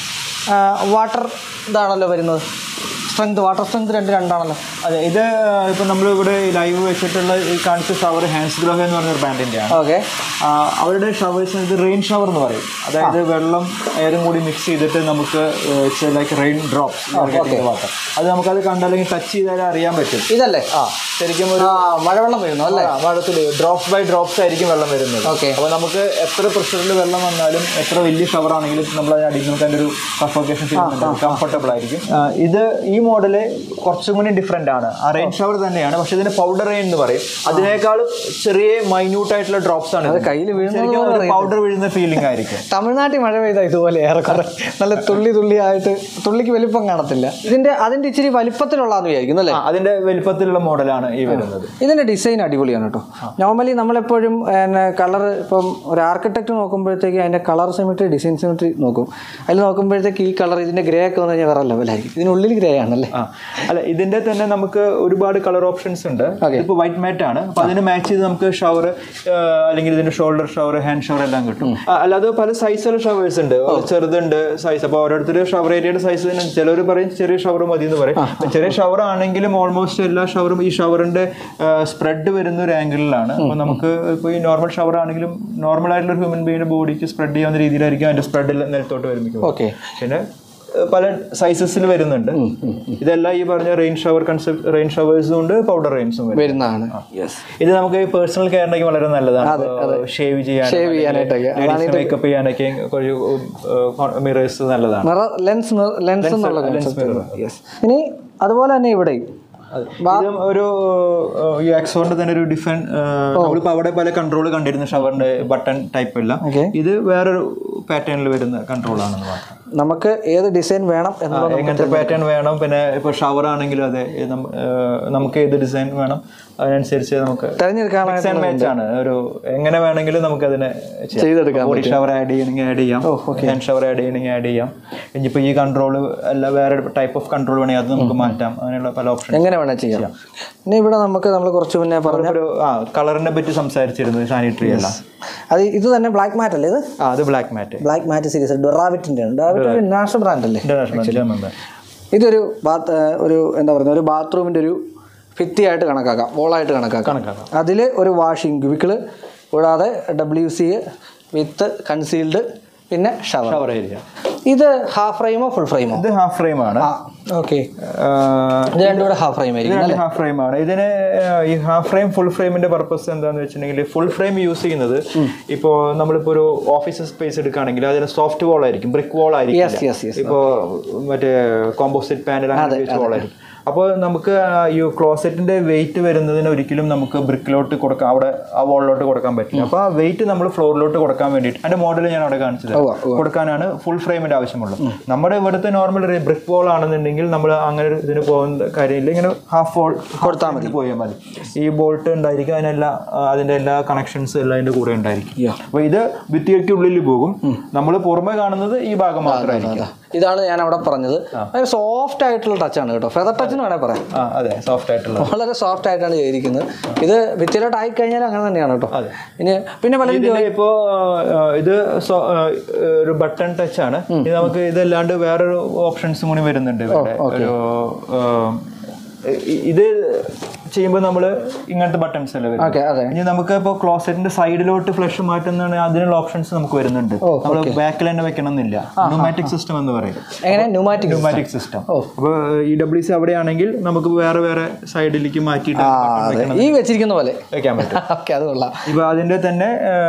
വാട്ടർ ഇതാണല്ലോ വരുന്നത് സ്ട്രെങ്ത് വാട്ടർ സ്ട്രെങ്ത് രണ്ട് രണ്ടാണല്ലോ അതെ ഇത് ഇപ്പൊ നമ്മൾ ഇവിടെ ലൈവ് വെച്ചിട്ടുള്ള ഈ കാണിച്ച ഷവർ ഹാൻഡ്സ് ഗ്രോഹ എന്ന് പറഞ്ഞ ബ്രാൻഡിന്റെ ആണ് ഓക്കെ ആ, അവരുടെ ഷവേഴ്സ് ഇത് റെയിൻ ഷവർ എന്ന് പറയും അതായത് വെള്ളം എയറും കൂടി മിക്സ് ചെയ്തിട്ട് നമുക്ക് ലൈക്ക് റെയിൻ ഡ്രോപ്സ് വാട്ടർ അത് നമുക്കത് കണ്ടല്ലെങ്കിൽ ടച്ച് ചെയ്താൽ അറിയാൻ പറ്റും ഇതല്ലേ ആ ശരിക്കും ഒരു ആ മഴവെള്ളം വരുന്നു അല്ലേ മഴത്തിൽ ഡ്രോപ്സ് ബൈ ഡ്രോപ്സ് ആയിരിക്കും വെള്ളം വരുന്നത് Okay. അപ്പോൾ നമുക്ക് എത്ര പ്രഷറിൽ വെള്ളം വന്നാലും എത്ര വലിയ ഷവർ ആണെങ്കിലും നമ്മൾ അടിയിൽ നമുക്ക് അതിൻ്റെ ഒരു സഫോക്കേഷൻ കംഫർട്ടബിൾ ആയിരിക്കും ആ, ഇത് ഈ മോഡല് കുറച്ചും കൂടി ഡിഫറെന്റ് ആണ് ആ റെയിൻ ഷവർ തന്നെയാണ് പക്ഷെ ഇതിന് പൗഡർ റെയിൻ എന്ന് പറയും അതിനേക്കാളും ചെറിയ മൈന്യൂട്ട് ആയിട്ടുള്ള ഡ്രോപ്സ് ആണ് ഇത്. കയ്യിൽ വീഴുന്നത് ശരിക്കും പോലെ ഒരു പൗഡർ വീഴുന്ന ഫീലിംഗ് ആയിരിക്കും തമിഴ്നാട്ടിൽ മഴ പെയ്ത ഇതുപോലെ ഏറെക്കുറെ നല്ല തുള്ളി തുള്ളി ആയിട്ട് തുള്ളിക്ക് വലിപ്പം കാണത്തില്ല ഇതിന്റെ അതിന്റെ ഇച്ചിരി വലിപ്പത്തിലുള്ളതെന്ന് വിചാരിക്കുന്നു അല്ലേ ആ, അതിന്റെ വലിപ്പത്തിലുള്ള മോഡലാണ് ഈ വരുന്നത് ഇതിന്റെ ഡിസൈൻ അടിപൊളിയാണ് കേട്ടോ നോർമലി നമ്മളെപ്പോഴും കളർ ഇപ്പം ഒരു ആർക്കിടെക്ട് നോക്കുമ്പോഴത്തേക്ക് അതിന്റെ കളർ സിമിട്രി ഡിസൈൻ സിമിട്രി നോക്കും അതിൽ നോക്കുമ്പോഴത്തേക്ക് ഈ കളർ ഇതിന്റെ ഗ്രേ ഒക്കെ വന്നു കഴിഞ്ഞാൽ വേറെ ലെവലായിരിക്കും ഇതിനുള്ളിൽ ഗ്രേ ആണല്ലേ ആ അല്ല ഇതിന്റെ തന്നെ നമുക്ക് ഒരുപാട് കളർ ഓപ്ഷൻസ് ഉണ്ട് ഇപ്പൊ വൈറ്റ് മാറ്റ് ആണ് അപ്പൊ അതിന് മാച്ച് ചെയ്ത് നമുക്ക് ഷവർ അല്ലെങ്കിൽ ഇതിന്റെ ഷോൾഡർ ഷവർ ഹാൻഡ് ഷവർ എല്ലാം കിട്ടും ആ, അല്ലാതെ പല സൈസുള്ള ഷവേഴ്സ് ഉണ്ട് ചെറുതുണ്ട് സൈസ് അപ്പൊ ഓരോരുത്തർ ഷവർ ഏരിയയുടെ സൈസ് തന്നെ ചിലർ പറയും ചെറിയ ഷവർ മതി എന്ന് പറയും അപ്പൊ ചെറിയ ഷവർ ആണെങ്കിലും ഓൾമോസ്റ്റ് എല്ലാ ഷവറും ഈ ഷവറിന്റെ സ്പ്രെഡ് വരുന്ന ഒരു ആംഗിളിലാണ് അപ്പൊ നമുക്ക് ഇപ്പോൾ ഈ നോർമൽ ഷവർ ആണെങ്കിലും നോർമൽ ആയിട്ടുള്ള ഹ്യൂമൻ ബീങ്ങിന്റെ ബോഡിക്ക് സ്പ്രെഡ് ചെയ്യാവുന്ന രീതിയിലായിരിക്കും അതിന്റെ സ്പ്രെഡ് നിലത്തോട്ട് വരുമ്പോൾ ഓക്കെ പിന്നെ പല സൈസസിൽ വരുന്നുണ്ട് ഇതെല്ലാം ഈ പറഞ്ഞ റെയിൻ ഷവർ കൺസെപ്റ്റ് റെയിൻ ഷവേഴ്സും ഉണ്ട് പൗഡർ റെയിൻസും വരും വരുന്നതാണ് യെസ് ഇത് നമുക്ക് പേഴ്സണൽ കെയറിനൊക്കെ വളരെ നല്ലതാണ് ഷേവ് ചെയ്യാൻ Shave ചെയ്യാനായിട്ടൊക്കെ. മേക്കപ്പ് ചെയ്യാനൊക്കെ കുറച്ച് മിറേഴ്സ് നല്ലതാണ് മിറർ ലെൻസ് ലെൻസ് എന്നുള്ള concept. യെസ് ഇനി അതുപോലെ തന്നെ ഇവിടെ ഇതും ഒരു ഈ എക്സോണിന്റെ തന്നെ ഒരു ഡിഫറെന്റ് നമ്മളിപ്പോ അവിടെ പല കൺട്രോൾ കണ്ടിരുന്നു ഷവറിന്റെ ബട്ടൺ ടൈപ്പ് എല്ലാം Okay. ഇത് വേറൊരു പാറ്റേണിൽ വരുന്ന കൺട്രോൾ ആണെന്ന് മാത്രം നമുക്ക് ഏത് ഡിസൈൻ വേണം എന്നുള്ളത് എങ്ങനത്തെ പാറ്റേൺ വേണം പിന്നെ ഇപ്പൊ ഷവർ ആണെങ്കിലും അതെ ഇത് നമ്മ- ഏഹ് നമുക്ക് ഏത് ഡിസൈൻ വേണം അതിനനുസരിച്ച് നമുക്ക് തിരഞ്ഞെടുക്കാനായിട്ട് മിക്സ് ആൻഡ് മാച്ച് ആണ് ഒരു എങ്ങനെ വേണമെങ്കിലും നമുക്ക് അതിനെ ചെയ്തെടുക്കാൻ ബോഡി ഷവർ ആഡ് ചെയ്യണമെങ്കിൽ ആഡ് ചെയ്യാം ഹാൻഡ് ഷവർ ആഡ് ചെയ്യണമെങ്കിൽ ആഡ് ചെയ്യാം ഇനിയിപ്പോൾ ഈ കൺട്രോൾ അല്ല വേറെ ടൈപ്പ് ഓഫ് കൺട്രോൾ വേണമെങ്കിൽ അത് നമുക്ക് മാറ്റാം അങ്ങനെയുള്ള പല ഓപ്ഷൻ എങ്ങനെ വേണേൽ ചെയ്യാം ഇനി ഇവിടെ നമുക്ക് നമ്മൾ കുറച്ച് മുന്നേ പറഞ്ഞ ഒരു ആ കളറിനെ പറ്റി സംസാരിച്ചിരുന്നു സാനിറ്ററി എല്ലാം അത് ഇത് തന്നെ ബ്ലാക്ക് മാറ്റ് അല്ലേ ഇത് ആ അത് black matt black matt series ഡൊറാവിറ്റിൻ്റെ ആണ് ഡൊറാവിറ്റ് ഒരു നാഷണൽ ബ്രാൻഡ് അല്ലേ ഇന്റർനാഷണൽ ജർമ്മൻ ഇതൊരു ബാത്ത് ഒരു എന്താ പറയുക ഒരു ബാത്റൂമിൻ്റെ ഒരു ഭിത്തിയായിട്ട് കണക്കാക്കാം വോളായിട്ട് കണക്കാക്കാം കണക്കാക്കാം. അതിൽ ഒരു വാഷിംഗ് ക്യൂബിക്കിള് കൂടാതെ ഡബ്ല്യു സി വിത്ത് കൺസീൽഡ് പിന്നെ ഷവർ ഷവർ ഏരിയ ഇത് ഹാഫ് ഫ്രെയിമോ ഫുൾ ഫ്രെയിമോ ഇത് ഹാഫ് ഫ്രെയിം ആണ് ആ ഓക്കെ ആഹ് ഇത് രണ്ടും കൂടെ ഹാഫ് ഫ്രെയിം ആയിരിക്കും ഹാഫ് ഫ്രെയിം ആണ് ഇതിന് ആഹ് ഈ ഹാഫ് ഫ്രെയിം ഫുൾ ഫ്രെയിമിന്റെ പർപ്പസ് എന്താന്ന് വെച്ചിട്ടുണ്ടെങ്കിൽ ഫുൾ ഫ്രെയിം യൂസ് ചെയ്യുന്നത് ഇപ്പോ നമ്മളിപ്പോ ഒരു ഓഫീസ് സ്പേസ് എടുക്കുകയാണെങ്കിൽ അതിന് സോഫ്റ്റ് വാൾ ആയിരിക്കും ബ്രിക്ക് വാൾ യെസ് ആയിരിക്കും യെസ് യെസ് ഇപ്പോ മറ്റേ കോമ്പോസിറ്റ് പാനൽ അങ്ങനെ വാൾ ആയിരിക്കും അപ്പോൾ നമുക്ക് ആ ഈ ക്ലോസറ്റിന്റെ വെയിറ്റ് വരുന്നതിന് ഒരിക്കലും നമുക്ക് ബ്രിക്കിലോട്ട് കൊടുക്കാം അവിടെ ആ വാളിലോട്ട് കൊടുക്കാൻ പറ്റില്ല അപ്പോൾ ആ വെയിറ്റ് നമ്മൾ ഫ്ലോറിലോട്ട് കൊടുക്കാൻ വേണ്ടിയിട്ട് അതിന്റെ മോഡൽ ഞാൻ അവിടെ കാണിച്ചത് കൊടുക്കാനാണ് ഫുൾ ഫ്രെയിമിന്റെ ആവശ്യമുള്ളത് നമ്മുടെ ഇവിടുത്തെ നോർമൽ ബ്രിക്ക് വാൾ ആണെന്നുണ്ടെങ്കിൽ നമ്മൾ അങ്ങനെ ഒരു ഇതിന് പോകുന്ന കാര്യമില്ല ഇങ്ങനെ ഹാഫ് വാൾ കൊടുത്താൽ മതി പോയാൽ മതി ഈ ബോൾട്ട് ഉണ്ടായിരിക്കും അതിനെല്ലാം ആ, അതിന്റെ എല്ലാ കണക്ഷൻസ് എല്ലാം അതിന്റെ കൂടെ ഉണ്ടായിരിക്കും Yeah. അപ്പോൾ ഇത് ഭിത്തിയ്ക്കുള്ളിൽ പോകും നമ്മൾ പുറമെ കാണുന്നത് ഈ ഭാഗം മാത്രമായിരിക്കും ഇതാണ് ഞാൻ അവിടെ പറഞ്ഞത് ഭയങ്കര സോഫ്റ്റ് ആയിട്ടുള്ള ടച്ചാണ് കേട്ടോ ഫെദർ ടച്ച് എന്ന് വേണേൽ പറയാം ആ അതെ സോഫ്റ്റ് ആയിട്ടുള്ള വളരെ സോഫ്റ്റ് ആയിട്ടാണ് ചെയ്തിരിക്കുന്നത് ഇത് ഭിത്തിയിലോട്ട് ആയി കഴിഞ്ഞാൽ അങ്ങനെ തന്നെയാണ് കേട്ടോ ഇനി പിന്നെ പലരും ഇതിന്റെ ഇപ്പോ ആ, ഇത് സോ- ആ, ഒരു ബട്ടൺ ടച്ച് ആണ് ഇത് നമുക്ക് ഇതല്ലാണ്ട് വേറൊരു ഓപ്ഷൻസും കൂടി വരുന്നുണ്ട് ഇവിടെ ഒരു ആ, ഇ- ഇത് ചെയ്യുമ്പോൾ നമ്മൾ ഇങ്ങനത്തെ ബട്ടൺസ് അല്ലേ വരും ഓക്കെ അതെ ഇനി നമുക്ക് ഇപ്പോൾ ക്ലോസറ്റിന്റെ സൈഡിലോട്ട് ഫ്ലഷ് മാറ്റുന്നതാണ് അതിനുള്ള ഓപ്ഷൻസ് നമുക്ക് വരുന്നുണ്ട് നമ്മൾ ബാക്കിൽ തന്നെ വെക്കണം എന്നില്ല ന്യൂമാറ്റിക് സിസ്റ്റം എന്ന് പറയും എങ്ങനെ ന്യൂമാറ്റിക് ന്യൂമാറ്റിക് സിസ്റ്റം അപ്പോൾ ഈ ഡബ്ല്യു സി അവിടെയാണെങ്കിൽ നമുക്ക് വേറെ വേറെ സൈഡിലേക്ക് മാറ്റിയിട്ട് button വെക്കണം ഈ വെച്ചിരിക്കുന്ന പോലെ വെക്കാൻ പറ്റും ഓക്കെ അത് കൊള്ളാം ഇപ്പൊ അതിന്റെ തന്നെ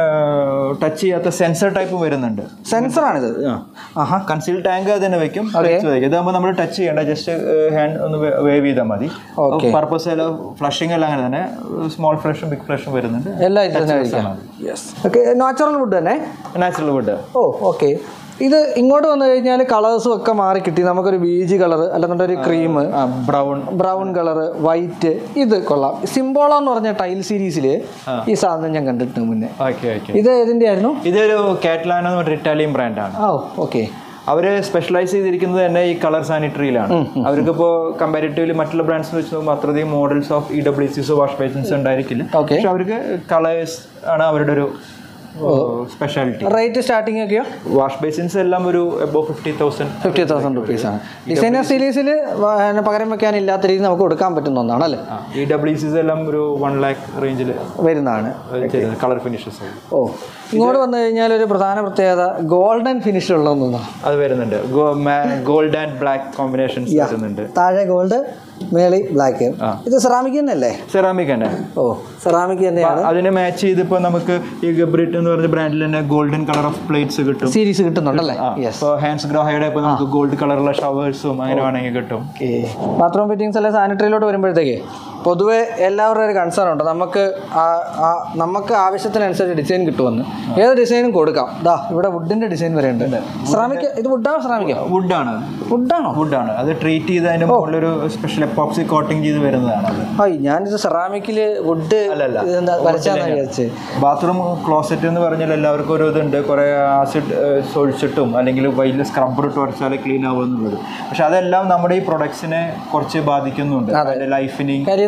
ടച്ച് ചെയ്യാത്ത സെൻസർ ടൈപ്പ് വരുന്നുണ്ട് സെൻസറാണിത് ആഹാ കൺസീൽ ടാങ്ക് തന്നെ വെക്കും ഇതാകുമ്പോൾ നമ്മൾ ടച്ച് ചെയ്യേണ്ട ജസ്റ്റ് ഹാൻഡ് ഒന്ന് വേവ് ചെയ്താൽ മതി പർപ്പസ് എല്ലാം ഫ്ലഷിംഗ് എല്ലാം അങ്ങനെ തന്നെ സ്മോൾ ഫ്ലഷും ബിഗ് ഫ്ലഷും വരുന്നുണ്ട് എല്ലാം ഇത് തന്നെ കഴിക്കാം യെസ് ഓക്കെ നാച്ചുറൽ വുഡ് തന്നെ നാച്ചുറൽ വുഡ് ഓ ഓക്കെ ഇത് ഇങ്ങോട്ട് വന്നു കഴിഞ്ഞാൽ കളേഴ്സും ഒക്കെ മാറി കിട്ടി നമുക്കൊരു ബീജ് കളർ അല്ലെന്നുണ്ടെങ്കിൽ ഒരു cream brown brown colour white ഇത് കൊള്ളാം സിംബോള എന്ന് പറഞ്ഞ ടൈൽ സീരീസിൽ ഈ സാധനം ഞാൻ കണ്ടിട്ടുണ്ട് മുന്നേ ഓക്കെ ഓക്കെ ഇത് ഏതിൻ്റെ ആയിരുന്നു ഇതൊരു കാറ്റ്ലാനോ എന്ന് പറഞ്ഞ ഇറ്റാലിയൻ ബ്രാൻഡാണ് ഓ ഓക്കെ അവര് സ്പെഷ്യലൈസ് ചെയ്തിരിക്കുന്നത് തന്നെ ഈ കളർ സാനിറ്ററിയിലാണ് അവർക്കിപ്പോൾ കമ്പാരിറ്റീവ്ലി മറ്റുള്ള ബ്രാൻഡ്സ് വെച്ച് നോക്കുമ്പോൾ അത്രയധികം models of E W Cs wash basins ഉണ്ടായിരിക്കില്ല Okay. പക്ഷെ അവർക്ക് കളേഴ്സ് ആണ് അവരുടെ ഒരു സ്പെഷ്യാലിറ്റി റേറ്റ് സ്റ്റാർട്ടിംഗ് ഒക്കെയോ വാഷ് ബേസിൻസ് എല്ലാം ഒരു above fifty thousand fifty thousand റുപ്പീസാണ് ഡിസൈനർ സീരീസിൽ പകരം വെക്കാനില്ലാത്ത രീതിയിൽ നമുക്ക് കൊടുക്കാൻ പറ്റുന്ന ഒന്നാണ് അല്ലേ ഈ ഡബ്ല്യു സിസ് എല്ലാം ഒരു വൺ ലാക്ക് റേഞ്ചിൽ വരുന്നതാണ് ചെയ്യുന്നത് കളർ ഫിനിഷസ് ഓ ഇങ്ങോട്ട് വന്നു കഴിഞ്ഞാൽ ഒരു പ്രധാന പ്രത്യേകത ഗോൾഡൻ ഫിനിഷ് ഉള്ളതൊന്നാണ് അത് വരുന്നുണ്ട് ഗോൾഡ് ആൻഡ് ബ്ലാക്ക് കോമ്പിനേഷൻസ് വരുന്നുണ്ട് താഴെ ഗോൾഡ് മേളി ബ്ലാക്ക് ഇത് സെറാമിക് തന്നെയല്ലേ സെറാമിക് തന്നെ ഓ സെറാമിക് തന്നെയാണ് അതിനെ മാച്ച് ചെയ്തിപ്പോൾ നമുക്ക് ഈ ഗബ്രിറ്റ് എന്ന് പറഞ്ഞ ബ്രാൻഡിൽ തന്നെ ഗോൾഡൻ കളർ ഓഫ് പ്ലേറ്റ്സ് കിട്ടും സീരീസ് കിട്ടുന്നുണ്ടല്ലേ യെസ് ഇപ്പോൾ ഹാൻഡ്സ് ഗ്രോഹയുടെ ഇപ്പോൾ നമുക്ക് ഗോൾഡ് കളറുള്ള ഷവേഴ്സും അങ്ങനെ വേണമെങ്കിൽ കിട്ടും ബാത്റൂം ഫിറ്റിങ്സ് അല്ലെ സാനിറ്ററിയിലോട്ട് വരുമ്പോഴത്തേക്ക് പൊതുവെ എല്ലാവരുടെ ഒരു കൺസേൺ ഉണ്ട് നമുക്ക് ആ- ആ- നമുക്ക് ആവശ്യത്തിനനുസരിച്ച് ഡിസൈൻ കിട്ടുമെന്ന് ഏത് ഡിസൈനും കൊടുക്കാം ദാ ഇവിടെ വുഡിന്റെ ഡിസൈൻ വരെ ഉണ്ട് സെറാമിക് ഇത് വുഡാണോ സെറാമിക്കോ വുഡാണ് വുഡാണോ വുഡാണ് അത് ട്രീറ്റ് ചെയ്ത് അതിന്റെ മുകളിലൊരു സ്പെഷ്യൽ എപ്പോക്സി കോട്ടിങ് ചെയ്ത് വരുന്നതാണ് അത് ഹായ് ഞാനിത് സെറാമിക്കിൽ വുഡ് അല്ലല്ല. വരച്ചാന്ന് വിചാരിച്ച് ബാത്റൂം ക്ലോസറ്റ് എന്ന് പറഞ്ഞാൽ എല്ലാവർക്കും ഒരു ഇതുണ്ട് കുറേ ആസിഡ് സൊഴിച്ചിട്ടും അല്ലെങ്കിൽ വലിയ സ്ക്രബ്ബർ ഇട്ട് വരച്ചാലേ ക്ലീൻ ആവുമെന്നുള്ളത് പക്ഷെ അതെല്ലാം നമ്മുടെ ഈ പ്രൊഡക്ട്സിനെ കുറച്ച് ബാധിക്കുന്നുണ്ട് അതിന്റെ ലൈഫിനെയും കാര്യം ഇത്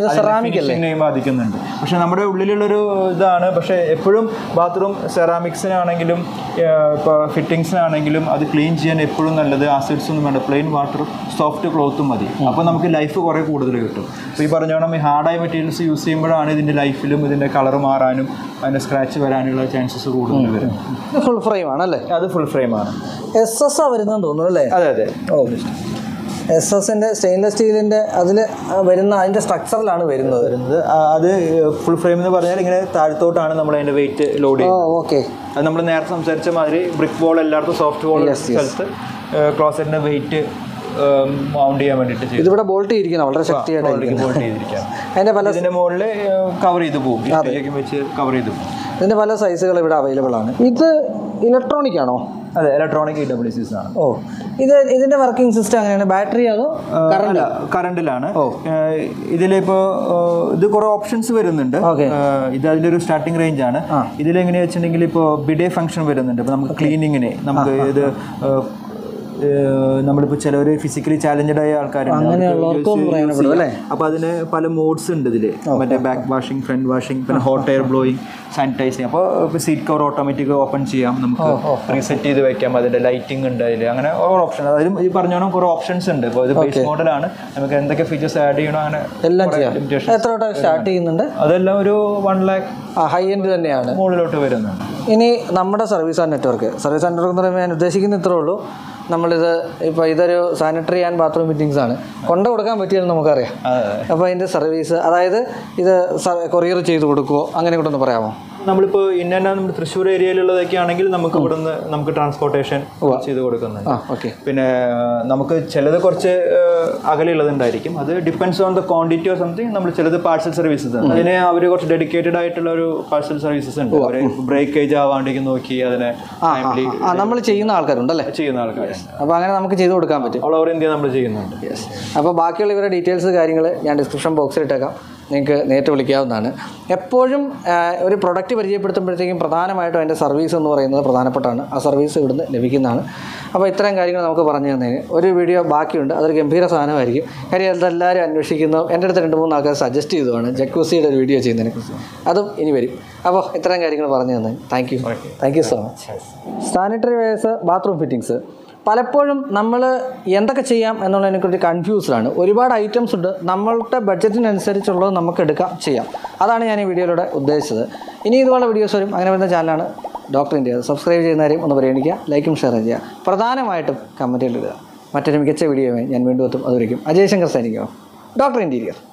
സെറാമിക് അല്ലേ ഫിനിഷിങ്ങിനെയും ബാധിക്കുന്നുണ്ട് പക്ഷെ നമ്മുടെ ഉള്ളിലുള്ളൊരു ഇതാണ് പക്ഷെ എപ്പോഴും ബാത്റൂം സെറാമിക്സിനാണെങ്കിലും ഇപ്പോൾ ഫിറ്റിങ്സിനാണെങ്കിലും അത് ക്ലീൻ ചെയ്യാൻ എപ്പോഴും നല്ലത് ആസിഡ്സ് ഒന്നും വേണ്ട പ്ലെയിൻ വാട്ടറും സോഫ്റ്റ് ക്ലോത്തും മതി അപ്പോൾ നമുക്ക് ലൈഫ് കുറേ കൂടുതൽ കിട്ടും അപ്പോൾ ഈ പറഞ്ഞോണം ഈ ഹാർഡായ മെറ്റീരിയൽസ് യൂസ് ചെയ്യുമ്പോഴാണ് ഇതിൻ്റെ ലൈഫിലും ഇതിൻ്റെ കളർ മാറാനും അതിൻ്റെ സ്ക്രാച്ച് വരാനുള്ള ചാൻസസ് കൂടുതൽ വരും ഇത് ഫുൾ ഫ്രെയിം ആണല്ലേ അത് ഫുൾ ഫ്രെയിമാണ് എസ് എസ് ആ വരുന്നതെന്ന് തോന്നുന്നു അല്ലേ അതെ അതെ ഓ എസ് എസിൻ്റെ സ്റ്റെയിൻലെസ് സ്റ്റീലിൻ്റെ അതിൽ വരുന്ന അതിൻ്റെ സ്ട്രക്ചറിലാണ് വരുന്നത് വരുന്നത് ആ, അത് ഫുൾ ഫ്രെയിം എന്ന് പറഞ്ഞാൽ ഇങ്ങനെ താഴത്തോട്ടാണ് നമ്മൾ അതിൻ്റെ വെയിറ്റ് ലോഡ് ഓ ചെയ്യുന്നത് ഓക്കെ അത് നമ്മൾ നേരത്തെ സംസാരിച്ച മാതിരി ബ്രിക്ക് ബോൾ എല്ലായിടത്തും സോഫ്റ്റ് ബോൾ സ്ഥലത്ത് ക്ലോസറ്റിന്റെ വെയിറ്റ് മൗണ്ട് ചെയ്യാൻ വേണ്ടിയിട്ട് ചെയ്തു ഇതിവിടെ ബോൾട്ട് ചെയ്തിരിക്കണം വളരെ ശക്തിയായിട്ട് ബോൾട്ട് ചെയ്തിരിക്കാം അതിൻ്റെ പല ഇതിന്റെ മുകളിൽ കവർ ചെയ്ത് പോകും ഇഷ്ടികയൊക്കെ വെച്ച് കവർ ചെയ്ത് പോകും ഇതിൻ്റെ പല സൈസുകൾ ഇവിടെ അവൈലബിൾ ആണ് ഇത് ഇലക്ട്രോണിക് ആണോ അതെ ഇലക്ട്രോണിക് ഇ ഡബ്ല്യു സീസ് ആണ് ഓ ഇത് ഇതിൻ്റെ വർക്കിംഗ് സിസ്റ്റം അങ്ങനെയാണ് ബാറ്ററി അതോ അല്ല കറണ്ടിലാണ് ഇതിലിപ്പോ ഇത് കുറെ ഓപ്ഷൻസ് വരുന്നുണ്ട് Okay. ഏഹ് ഇത് അതിന്റെ ഒരു സ്റ്റാർട്ടിംഗ് റേഞ്ച് ആണ് ഇതിൽ എങ്ങനെയാ വെച്ചിട്ടുണ്ടെങ്കിൽ ഇപ്പോൾ ബിഡേ ഫംഗ്ഷൻ വരുന്നുണ്ട് ഇപ്പോൾ നമുക്ക് ക്ലീനിങ്ങിന് നമുക്ക് ഇത് ഏഹ്, ഏഹ്, നമ്മളിപ്പോൾ ചിലവർ ഫിസിക്കലി ചാലഞ്ചഡ് ആയ ആൾക്കാരുണ്ട് അല്ലേ? അപ്പോൾ അതിന് പല മോഡ്സ് ഉണ്ട് ഇതിൽ മറ്റേ ബാക്ക് വാഷിംഗ് ഫ്രണ്ട് വാഷിംഗ് പിന്നെ ഹോട്ട് എയർ ബ്ലോയിങ് സാനിറ്റൈസിങ് അപ്പോൾ ഇപ്പോൾ സീറ്റ് കവർ ഓട്ടോമാറ്റിക് ഓപ്പൺ ചെയ്യാം നമുക്ക് റീസെറ്റ് ചെയ്ത് വെക്കാം അതിൻ്റെ ലൈറ്റിംഗ് ഉണ്ട് അതിൽ അങ്ങനെ ഓരോ ഓപ്ഷൻ അതിലും ഈ പറഞ്ഞോണം കുറേ ഓപ്ഷൻസ് ഉണ്ട് ഇപ്പോൾ ഇത് ബേസ് മോഡലാണ് നമുക്ക് എന്തൊക്കെ ഫീച്ചേഴ്സ് ആഡ് ചെയ്യണോ അങ്ങനെ എല്ലാം കുറേ ചെയ്യാം limitations. എത്ര തൊട്ട് സ്റ്റാർട്ട് ചെയ്യുന്നുണ്ട് അതെല്ലാം ഒരു വൺ ലാക്ക് ആ ഹൈ എൻഡ് തന്നെയാണ് മുകളിലോട്ട് വരുന്നുണ്ട് ഇനി നമ്മുടെ service and network service and network എന്ന് പറയുമ്പോൾ ഞാൻ ഉദ്ദേശിക്കുന്ന ഇത്രേ ഉള്ളൂ നമ്മളിത് ഇപ്പോൾ ഇതൊരു സാനിറ്ററി ആൻഡ് ബാത്റൂം ഫിറ്റിങ്സ് ആണ് കൊണ്ടു കൊടുക്കാൻ പറ്റിയെന്ന് നമുക്കറിയാം അതെ അപ്പോൾ അതിൻ്റെ സർവീസ് അതായത് ഇത് കൊറിയർ ചെയ്ത് കൊടുക്കുമോ അങ്ങനെ കൂടെ ഒന്ന് പറയാമോ നമ്മളിപ്പോൾ ഇന്ന നമ്മുടെ തൃശ്ശൂർ ഏരിയയിലുള്ളതൊക്കെ ആണെങ്കിൽ നമുക്ക് ഇവിടുന്ന് നമുക്ക് ട്രാൻസ്പോർട്ടേഷൻ ചെയ്ത് കൊടുക്കുന്നുണ്ട് ആ ഓക്കെ പിന്നെ ആ, നമുക്ക് ചിലത് കുറച്ച് അകലെയുള്ളതുണ്ടായിരിക്കും അത് depends on the quantity or something നമ്മൾ ചിലത് പാഴ്സൽ സർവീസസ് അതിന് അവർ കുറച്ച് ഡെഡിക്കേറ്റഡ് ആയിട്ടുള്ള ഒരു പാഴ്സൽ സർവീസസ് ഉണ്ട് അവർ ബ്രേക്കേജ് ആവാണ്ടേക്ക് നോക്കി അതിനെ ടൈംലി ആ നമ്മൾ ചെയ്യുന്ന ആൾക്കാരുണ്ടല്ലേ ചെയ്യുന്ന ആൾക്കാരുണ്ട് അപ്പോൾ അങ്ങനെ നമുക്ക് ചെയ്ത് കൊടുക്കാൻ പറ്റും ഓൾ ഓവർ ഇന്ത്യ നമ്മൾ ചെയ്യുന്നുണ്ട് അപ്പോൾ ബാക്കിയുള്ള ഇവരുടെ ഡീറ്റെയിൽസ് കാര്യങ്ങൾ ഞാൻ ഡിസ്ക്രിപ്ഷൻ ബോക്സിൽ ഇട്ടേക്കാം നിങ്ങൾക്ക് നേരിട്ട് വിളിക്കാവുന്നതാണ് എപ്പോഴും ആ, ഒരു പ്രൊഡക്റ്റ് പരിചയപ്പെടുത്തുമ്പോഴത്തേക്കും പ്രധാനമായിട്ടും അതിൻ്റെ സർവീസ് എന്ന് പറയുന്നത് പ്രധാനപ്പെട്ടാണ് ആ സർവീസ് ഇവിടുന്ന് ലഭിക്കുന്നതാണ് അപ്പോൾ ഇത്രയും കാര്യങ്ങൾ നമുക്ക് പറഞ്ഞു തന്നതിന് ഒരു വീഡിയോ ബാക്കിയുണ്ട് അതൊരു ഗംഭീര സാധനമായിരിക്കും കാര്യം അതെല്ലാവരും അന്വേഷിക്കുന്നു എൻ്റെ അടുത്ത് രണ്ട് മൂന്ന് ആൾക്കാർ സജസ്റ്റ് ചെയ്തതാണ് ജക്കൂസിയുടെ ഒരു വീഡിയോ ചെയ്യുന്നതിനെ കുറിച്ച് അതും ഇനി വരും അപ്പോൾ ഇത്രയും കാര്യങ്ങൾ പറഞ്ഞു തന്നതിന് thank you thank you so much sanitary wares bathroom fittings പലപ്പോഴും നമ്മൾ എന്തൊക്കെ ചെയ്യാം എന്നുള്ളതിനെക്കുറിച്ച് കൺഫ്യൂസ്ഡ് ആണ് ഒരുപാട് ഐറ്റംസ് ഉണ്ട് നമ്മളുടെ ബഡ്ജറ്റിനനുസരിച്ചുള്ളത് നമുക്ക് എടുക്കാം ചെയ്യാം അതാണ് ഞാൻ ഈ വീഡിയോയിലൂടെ ഉദ്ദേശിച്ചത് ഇനി ഇതുപോലെ വീഡിയോസ് വരും അങ്ങനെ വരുന്ന ചാനലാണ് ഡോക്ടർ ഇന്ത്യ സബ്സ്ക്രൈബ് ചെയ്യുന്നവരെയും ഒന്ന് പരിഗണിക്കുക ലൈക്കും ഷെയർ ചെയ്യുക പ്രധാനമായിട്ടും കമൻറ്റുകൾ ഇടുക മറ്റൊരു മികച്ച വീഡിയോയുമായി ഞാൻ വീണ്ടും എത്തും അതുവരെയും അജയ് ശങ്കർ സൈനിക്കോ ഡോക്ടർ ഇൻറ്റീരിയർ